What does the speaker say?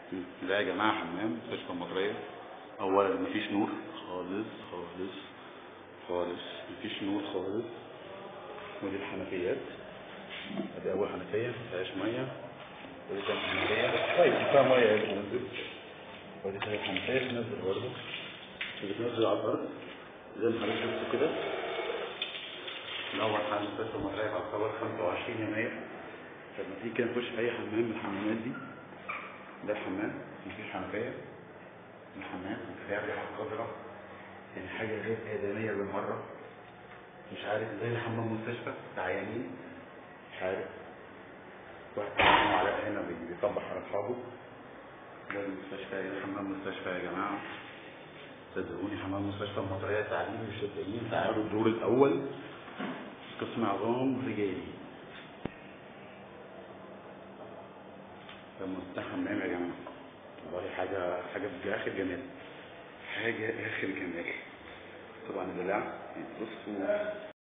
ده يا جماعة حمام مستشفى المطرية أولا مفيش نور خالص خالص خالص مفيش نور خالص ودي الحنفيات ادي أول حنفية مفيهاش مية ودي تاني حنفية طيب فيها مية يا بتنزل ودي تالت حنفية بتنزل برضه بتنزل على الأرض زي ما حضرتك شفتوا كده الأول حمام مستشفى المطرية على الخبر 25 يناير طب ما تيجي كده نخش في أي حمام من الحمامات دي ده الحمام مفيش حنفية الحمام فيها ريحة خضراء يعني حاجة غير آدمية بالمرة مش عارف ازاي ده حمام مستشفى بتاع عيانين مش عارف واحد اسمه علاء هنا بي- بيصبح على أصحابه ده المستشفى ده حمام مستشفى يا جماعة صدقوني حمام مستشفى المطرية تعليم مش صدقين تعالوا الدور الأول قسم عظام رجالي ده مست- حمام يا جماعة والله حاجة حاجة بآخر جمال حاجة آخر جمال طبعا الدلع بصوا